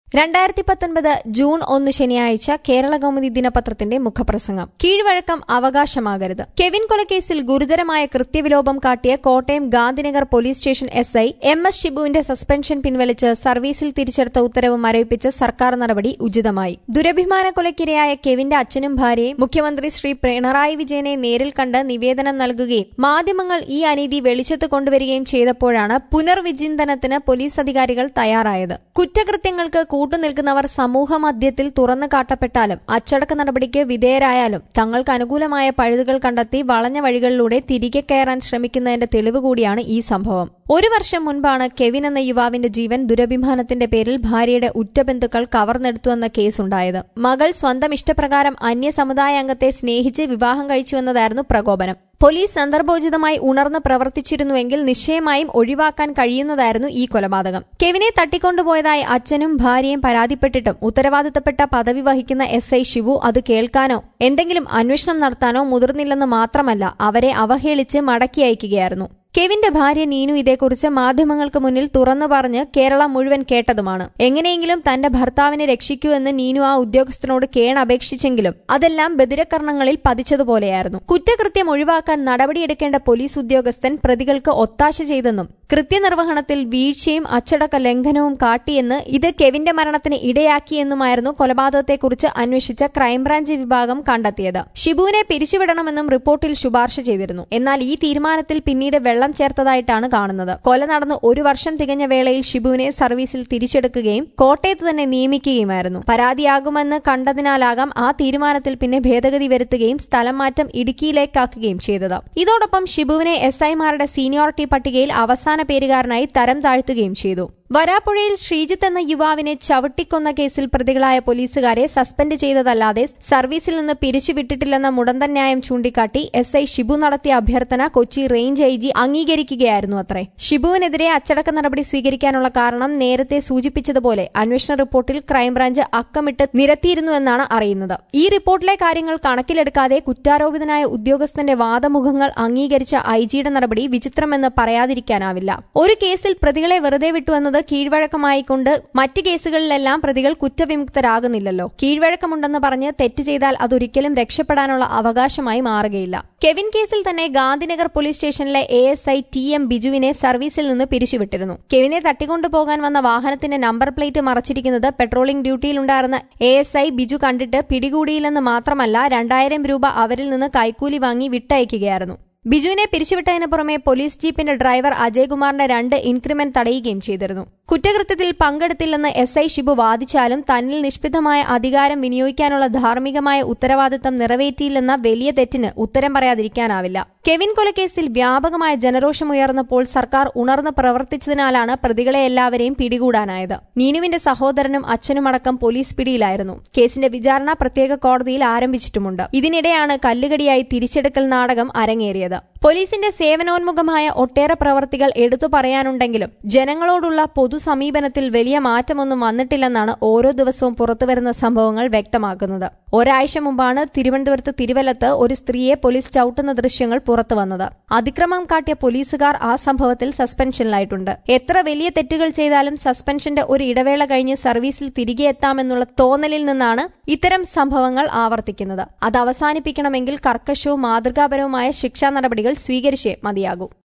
രണ്ടായിരത്തി പത്തൊൻപത് ജൂൺ ഒന്ന് ശനിയാഴ്ച കേരള കൗമുദി ദിനപത്രത്തിന്റെ മുഖപ്രസംഗം കീഴ്വഴക്കം അവകാശമാകരുത് കെവിൻ കൊലക്കേസിൽ ഗുരുതരമായ കൃത്യവിലോപം കാട്ടിയ Kottayam Gandhinagar police station S I M S ഷിബുവിന്റെ സസ്പെൻഷൻ പിൻവലിച്ച് സർവീസിൽ തിരിച്ചെടുത്ത ഉത്തരവ് മരവിപ്പിച്ച് സർക്കാർ നടപടി ഉചിതമായി ദുരഭിമാന കൊലക്കിരയായ കെവിന്റെ അച്ഛനും ഭാര്യയും മുഖ്യമന്ത്രി ശ്രീ പിണറായി വിജയനെ നേരിൽ കണ്ട് നിവേദനം നൽകുകയും മാധ്യമങ്ങൾ ഈ അനീതി വെളിച്ചത്ത് കൊണ്ടുവരികയും ചെയ്തപ്പോഴാണ് പുനർവിചിന്തനത്തിന് പോലീസ് അധികാരികൾ തയ്യാറായത് കുറ്റകൃത്യങ്ങൾക്ക് കൂട്ടുനിൽക്കുന്നവർ സമൂഹമധ്യത്തിൽ തുറന്നു കാട്ടപ്പെട്ടാലും അച്ചടക്ക നടപടിക്ക് വിധേയരായാലും തങ്ങൾക്ക് അനുകൂലമായ പഴുതുകൾ കണ്ടെത്തി വളഞ്ഞ വഴികളിലൂടെ തിരികെ കയറാൻ ശ്രമിക്കുന്നതിന്റെ തെളിവ് കൂടിയാണ് ഈ സംഭവം ഒരു വർഷം മുൻപാണ് കെവിൻ എന്ന യുവാവിന്റെ ജീവൻ ദുരഭിമാനത്തിന്റെ പേരിൽ ഭാര്യയുടെ ഉറ്റബന്ധുക്കൾ കവർന്നെടുത്തുവെന്ന കേസുണ്ടായത് മകൾ സ്വന്തം ഇഷ്ടപ്രകാരം അന്യ സമുദായ അംഗത്തെ സ്നേഹിച്ച് വിവാഹം കഴിച്ചുവെന്നതായിരുന്നു പ്രകോപനം പോലീസ് സന്ദർഭോചിതമായി ഉണർന്ന് പ്രവർത്തിച്ചിരുന്നുവെങ്കിൽ നിശ്ചയമായും ഒഴിവാക്കാൻ കഴിയുന്നതായിരുന്നു ഈ കൊലപാതകം കെവിനെ തട്ടിക്കൊണ്ടുപോയതായി അച്ഛനും ഭാര്യയും പരാതിപ്പെട്ടിട്ടും ഉത്തരവാദിത്തപ്പെട്ട പദവി വഹിക്കുന്ന എസ് ഐ ശിവു അത് കേൾക്കാനോ എന്തെങ്കിലും അന്വേഷണം നടത്താനോ മുതിർന്നില്ലെന്ന് മാത്രമല്ല അവരെ അവഹേളിച്ച് മടക്കി അയക്കുകയായിരുന്നു കെവിന്റെ ഭാര്യ നീനു ഇതേക്കുറിച്ച് മാധ്യമങ്ങൾക്ക് മുന്നിൽ തുറന്നു പറഞ്ഞ് കേരളം മുഴുവൻ കേട്ടതുമാണ് എങ്ങനെയെങ്കിലും തന്റെ ഭർത്താവിനെ രക്ഷിക്കൂ എന്ന് നീനു ആ ഉദ്യോഗസ്ഥനോട് കേണപേക്ഷിച്ചെങ്കിലും അതെല്ലാം ബദിരകർണങ്ങളിൽ പതിച്ചതുപോലെയായിരുന്നു കുറ്റകൃത്യം ഒഴിവാക്കാൻ നടപടിയെടുക്കേണ്ട പോലീസ് ഉദ്യോഗസ്ഥൻ പ്രതികൾക്ക് ഒത്താശ ചെയ്തെന്നും കൃത്യനിർവഹണത്തിൽ വീഴ്ചയും അച്ചടക്ക ലംഘനവും കാട്ടിയെന്ന് ഇത് കെവിന്റെ മരണത്തിന് ഇടയാക്കിയെന്നുമായിരുന്നു കൊലപാതകത്തെക്കുറിച്ച് അന്വേഷിച്ച ക്രൈംബ്രാഞ്ച് വിഭാഗം കണ്ടെത്തിയത് ഷിബുവിനെ പിരിച്ചുവിടണമെന്നും റിപ്പോർട്ടിൽ ശുപാർശ ചെയ്തിരുന്നു എന്നാൽ ഈ തീരുമാനത്തിൽ പിന്നീട് വെള്ളം ചേർത്തതായിട്ടാണ് കാണുന്നത് കൊല നടന്ന് ഒരു വർഷം തികഞ്ഞ വേളയിൽ ഷിബുവിനെ സർവീസിൽ തിരിച്ചെടുക്കുകയും കോട്ടയത്ത് തന്നെ നിയമിക്കുകയുമായിരുന്നു പരാതിയാകുമെന്ന് കണ്ടതിനാലാകാം ആ തീരുമാനത്തിൽ പിന്നെ ഭേദഗതി വരുത്തുകയും സ്ഥലം മാറ്റം ഇടുക്കിയിലേക്കാക്കുകയും ചെയ്തത് ഇതോടൊപ്പം ഷിബുവിനെ എസ് ഐമാരുടെ സീനിയോറിറ്റി പട്ടികയിൽ അവസാന പേരുകാരനായി തരം താഴ്ത്തുകയും ചെയ്തു വരാപ്പുഴയിൽ ശ്രീജിത്ത് എന്ന യുവാവിനെ ചവിട്ടിക്കൊന്ന കേസിൽ പ്രതികളായ പോലീസുകാരെ സസ്പെൻഡ് ചെയ്തതല്ലാതെ സർവീസിൽ നിന്ന് പിരിച്ചുവിട്ടിട്ടില്ലെന്ന മുടന്തൻ ന്യായം ചൂണ്ടിക്കാട്ടി എസ് ഐ ഷിബു നടത്തിയ അഭ്യർത്ഥന കൊച്ചി റേഞ്ച് ഐ ജി അംഗീകരിക്കുകയായിരുന്നു അത്രേ ഷിബുവിനെതിരെ അച്ചടക്ക നടപടി സ്വീകരിക്കാനുള്ള കാരണം നേരത്തെ സൂചിപ്പിച്ചതുപോലെ അന്വേഷണ റിപ്പോർട്ടിൽ ക്രൈംബ്രാഞ്ച് അക്കമിട്ട് നിരത്തിയിരുന്നുവെന്നാണ് അറിയുന്നത് ഈ റിപ്പോർട്ടിലെ കാര്യങ്ങൾ കണക്കിലെടുക്കാതെ കുറ്റാരോപിതനായ ഉദ്യോഗസ്ഥന്റെ വാദമുഖങ്ങൾ അംഗീകരിച്ച ഐ ജിയുടെ നടപടി വിചിത്രമെന്ന് പറയാതിരിക്കാനാവില്ല ഒരു കേസിൽ പ്രതികളെ വെറുതെ വിട്ടുവെന്നത് കീഴ്വഴക്കമായിക്കൊണ്ട് മറ്റ് കേസുകളിലെല്ലാം പ്രതികൾ കുറ്റവിമുക്തരാകുന്നില്ലല്ലോ കീഴ്വഴക്കമുണ്ടെന്ന് പറഞ്ഞ് തെറ്റ് ചെയ്താൽ അതൊരിക്കലും രക്ഷപ്പെടാനുള്ള അവകാശമായി മാറുകയില്ല കെവിൻ കേസിൽ തന്നെ ഗാന്ധിനഗർ പോലീസ് സ്റ്റേഷനിലെ A S I T M ബിജുവിനെ സർവീസിൽ നിന്ന് പിരിച്ചുവിട്ടിരുന്നു കെവിനെ തട്ടിക്കൊണ്ടുപോകാൻ വന്ന വാഹനത്തിന്റെ നമ്പർ പ്ലേറ്റ് മറച്ചിരിക്കുന്നത് പെട്രോളിംഗ് ഡ്യൂട്ടിയിലുണ്ടായിരുന്ന എ എസ് ഐ ബിജു കണ്ടിട്ട് പിടികൂടിയില്ലെന്ന് മാത്രമല്ല രണ്ടായിരം രൂപ അവരിൽ നിന്ന് കൈക്കൂലി വാങ്ങി വിട്ടയക്കുകയായിരുന്നു ബിജുവിനെ പിരിച്ചുവിട്ടതിന് പുറമെ പോലീസ് ജീപ്പിന്റെ ഡ്രൈവർ അജയ്കുമാറിന്റെ രണ്ട് ഇൻക്രിമെന്റ് തടയുകയും ചെയ്തിരുന്നു കുറ്റകൃത്യത്തിൽ പങ്കെടുത്തില്ലെന്ന് എസ് ഐ ഷിബു വാദിച്ചാലും തന്നിൽ നിഷ്പിതമായ അധികാരം വിനിയോഗിക്കാനുള്ള ധാർമ്മികമായ ഉത്തരവാദിത്തം നിറവേറ്റിയില്ലെന്ന വലിയ തെറ്റിന് ഉത്തരം പറയാതിരിക്കാനാവില്ല കെവിൻ കൊലക്കേസിൽ വ്യാപകമായ ജനരോഷമുയർന്നപ്പോൾ സർക്കാർ ഉണർന്ന് പ്രവർത്തിച്ചതിനാലാണ് പ്രതികളെ എല്ലാവരെയും പിടികൂടാനായത് നീനുവിന്റെ സഹോദരനും അച്ഛനുമടക്കം പോലീസ് പിടിയിലായിരുന്നു കേസിന്റെ വിചാരണ പ്രത്യേക കോടതിയിൽ ആരംഭിച്ചിട്ടുമുണ്ട് ഇതിനിടെയാണ് കല്ലുകടിയായി തിരിച്ചെടുക്കൽ നാടകം അരങ്ങേറിയത് പോലീസിന്റെ സേവനോന്മുഖമായ ഒട്ടേറെ പ്രവർത്തികൾ എടുത്തു പറയാനുണ്ടെങ്കിലും ജനങ്ങളോടുള്ള പൊതുസമീപനത്തിൽ വലിയ മാറ്റമൊന്നും വന്നിട്ടില്ലെന്നാണ് ഓരോ ദിവസവും പുറത്തുവരുന്ന സംഭവങ്ങൾ വ്യക്തമാക്കുന്നത് ഒരാഴ്ച മുമ്പാണ് തിരുവനന്തപുരത്ത് തിരുവല്ലത്ത് ഒരു സ്ത്രീയെ പോലീസ് ചവിട്ടുന്ന ദൃശ്യങ്ങൾ പുറത്തുവന്നത് അതിക്രമം കാട്ടിയ പോലീസുകാർ ആ സംഭവത്തിൽ സസ്പെൻഷനിലായിട്ടുണ്ട് എത്ര വലിയ തെറ്റുകൾ ചെയ്താലും സസ്പെൻഷന്റെ ഒരു ഇടവേള കഴിഞ്ഞ് സർവീസിൽ തിരികെ എത്താമെന്നുള്ള തോന്നലിൽ നിന്നാണ് ഇത്തരം സംഭവങ്ങൾ ആവർത്തിക്കുന്നത് അത് അവസാനിപ്പിക്കണമെങ്കിൽ കർക്കശവും മാതൃകാപരവുമായ ശിക്ഷാ നടപടികൾ സ്വീകരിച്ചേ മതിയാകൂ